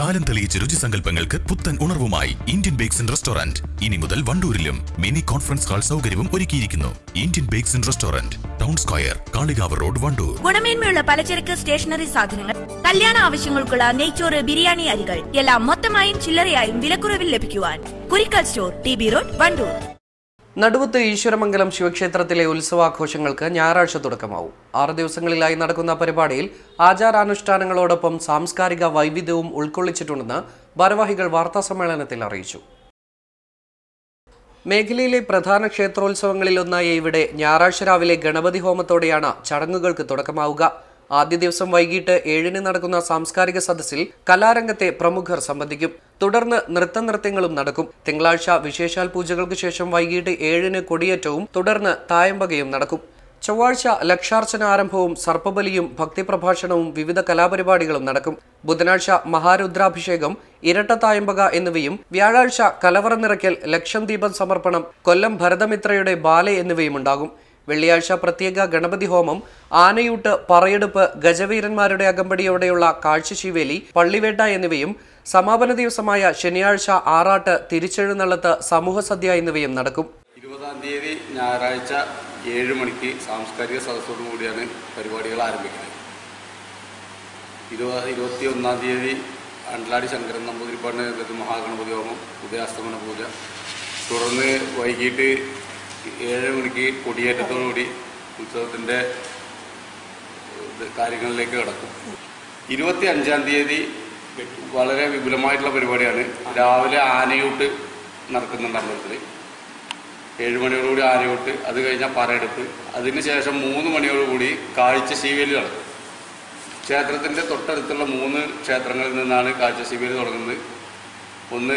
കാലം തെളിയിച്ച രുചിസങ്കല്പങ്ങൾക്ക് പുത്തൻ ഉണർവുമായി ഇന്ത്യൻ ബേക്സ് ആൻഡ് റെസ്റ്റോറന്റ് ഇനി മുതൽ വണ്ടൂരിലും മിനി കോൺഫറൻസ് ഹാൾ സൗകര്യവും ഒരുക്കിയിരിക്കുന്നു Indian bakes and restaurant town square Kalikavu road Wandoor ഗുണമേന്മയുള്ള പലചരക്ക് സ്റ്റേഷനറി സാധനങ്ങൾ കല്യാണ ആവശ്യങ്ങൾക്കുള്ള നെയ്ച്ചോറ് ബിരിയാണി അരികൾ എല്ലാം മൊത്തമായും ചില്ലറയായും വിലക്കുറവിൽ ലഭിക്കുവാൻ Kurikkal store T B road Wandoor Naduvath Eswaramangalam ശിവക്ഷേത്രത്തിലെ ഉത്സവാഘോഷങ്ങൾക്ക് ഞായറാഴ്ച തുടക്കമാവും ആറ് ദിവസങ്ങളിലായി നടക്കുന്ന പരിപാടിയിൽ ആചാരാനുഷ്ഠാനങ്ങളോടൊപ്പം സാംസ്കാരിക വൈവിധ്യവും ഉൾക്കൊള്ളിച്ചിട്ടുണ്ടെന്ന് ഭാരവാഹികൾ വാർത്താസമ്മേളനത്തിൽ അറിയിച്ചു മേഖലയിലെ പ്രധാന ക്ഷേത്രോത്സവങ്ങളിലൊന്നായ ഇവിടെ ഞായറാഴ്ച രാവിലെ ഗണപതി ഹോമത്തോടെയാണ് ചടങ്ങുകൾക്ക് തുടക്കമാവുക ആദ്യ ദിവസം വൈകിട്ട് ഏഴിന് നടക്കുന്ന സാംസ്കാരിക സദസ്സിൽ കലാരംഗത്തെ പ്രമുഖർ സംബന്ധിക്കും തുടർന്ന് നൃത്തനൃത്യങ്ങളും നടക്കും തിങ്കളാഴ്ച വിശേഷാൽ പൂജകൾക്ക് ശേഷം വൈകിട്ട് ഏഴിന് കൊടിയേറ്റവും തുടർന്ന് തായമ്പകയും നടക്കും ചൊവ്വാഴ്ച ലക്ഷാർച്ചന ആരംഭവും സർപ്പബലിയും ഭക്തിപ്രഭാഷണവും വിവിധ കലാപരിപാടികളും നടക്കും ബുധനാഴ്ച മഹാരുദ്രാഭിഷേകം ഇരട്ട തായമ്പക എന്നിവയും വ്യാഴാഴ്ച കലവറ നിറയ്ക്കൽ ലക്ഷം ദീപം സമർപ്പണം കൊല്ലം ഭരതമിത്രയുടെ ബാല എന്നിവയും ഉണ്ടാകും വെള്ളിയാഴ്ച പ്രത്യേക ഗണപതി ഹോമം ആനയൂട്ട് പറയെടുപ്പ് ഗജവീരന്മാരുടെ അകമ്പടിയോടെയുള്ള കാഴ്ചശീവേലി പള്ളിവേട്ട എന്നിവയും സമാപന ദിവസമായ ശനിയാഴ്ച ആറാട്ട് തിരിച്ചെഴുന്നള്ളത്ത് സമൂഹസദ്യ എന്നിവയും നടക്കും ഇരുപതാം തീയതി ഞായറാഴ്ച ഏഴ് മണിക്ക് സാംസ്കാരിക സദസ്സോടു കൂടിയാണ് പരിപാടികൾ ആരംഭിക്കുന്നത് ഇരുപത് ഇരുപത്തി ഒന്നാം തീയതി അണ്ടലാടി ശങ്കരൻ നമ്പൂതിരിപ്പാടിൻ്റെ നേതൃത്വത്തിൽ മഹാഗണപതി ഹോമം ഉദയാസ്തമന പൂജ തുടർന്ന് വൈകിട്ട് ഏഴ് മണിക്ക് കൊടിയേറ്റത്തോടുകൂടി ഉത്സവത്തിൻ്റെ ഇത് കാര്യങ്ങളിലേക്ക് കിടക്കും ഇരുപത്തി അഞ്ചാം തീയതി വളരെ വിപുലമായിട്ടുള്ള പരിപാടിയാണ് രാവിലെ ആനയൂട്ട് നടക്കുന്നുണ്ട് അമ്പലത്തിൽ ഏഴ് മണിയോടുകൂടി ആനയൂട്ട് അത് കഴിഞ്ഞാൽ പറയെടുപ്പ് അതിനുശേഷം മൂന്ന് മണിയോടുകൂടി കാഴ്ച ശീവേലി നടക്കും ക്ഷേത്രത്തിൻ്റെ തൊട്ടടുത്തുള്ള മൂന്ന് ക്ഷേത്രങ്ങളിൽ നിന്നാണ് കാഴ്ച ശീവേലി തുടങ്ങുന്നത് ഒന്ന്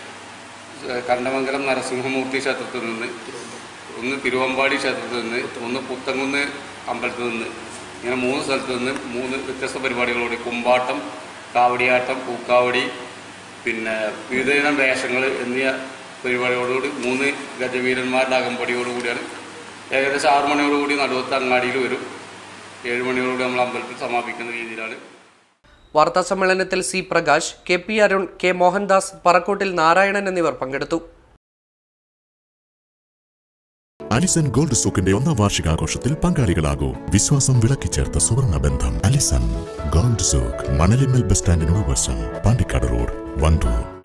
കണ്ടമംഗലം നരസിംഹമൂർത്തി ക്ഷേത്രത്തിൽ നിന്ന് ഒന്ന് തിരുവമ്പാടി ക്ഷേത്രത്തിൽ നിന്ന് ഒന്ന് പുത്തങ്കുന്ന് അമ്പലത്തിൽ നിന്ന് ഇങ്ങനെ മൂന്ന് സ്ഥലത്ത് നിന്ന് മൂന്ന് വ്യത്യസ്ത പരിപാടികളോട് കുമ്പാട്ടം കാവടിയാട്ടം പൂക്കാവടി പിന്നെ വിവിധയിനം വേഷങ്ങൾ എന്നീ പരിപാടികളോടുകൂടി മൂന്ന് ഗജവീരന്മാരുടെ അകമ്പടിയോടുകൂടിയാണ് ഏകദേശം ആറു മണിയോടുകൂടി നടുവത്ത് അങ്ങാടിയിൽ വരും ഏഴ് മണിയോടുകൂടി നമ്മൾ അമ്പലത്തിൽ സമാപിക്കുന്ന രീതിയിലാണ് വാർത്താ സമ്മേളനത്തിൽ C Prakash K P Arun K Mohandas Parakkottil Narayanan എന്നിവർ പങ്കെടുത്തു അലിസൺ ഗോൾഡ് സൂക്കിന്റെ ഒന്നാം വാർഷികാഘോഷത്തിൽ പങ്കാളികളാകൂ വിശ്വാസം വിളക്കിച്ചേർത്ത സുവർണ ബന്ധം Alison gold souk Manalimal bus സ്റ്റാൻഡിനോട് വശം പാണ്ടിക്കാട് റോഡ് വണ്ടൂർ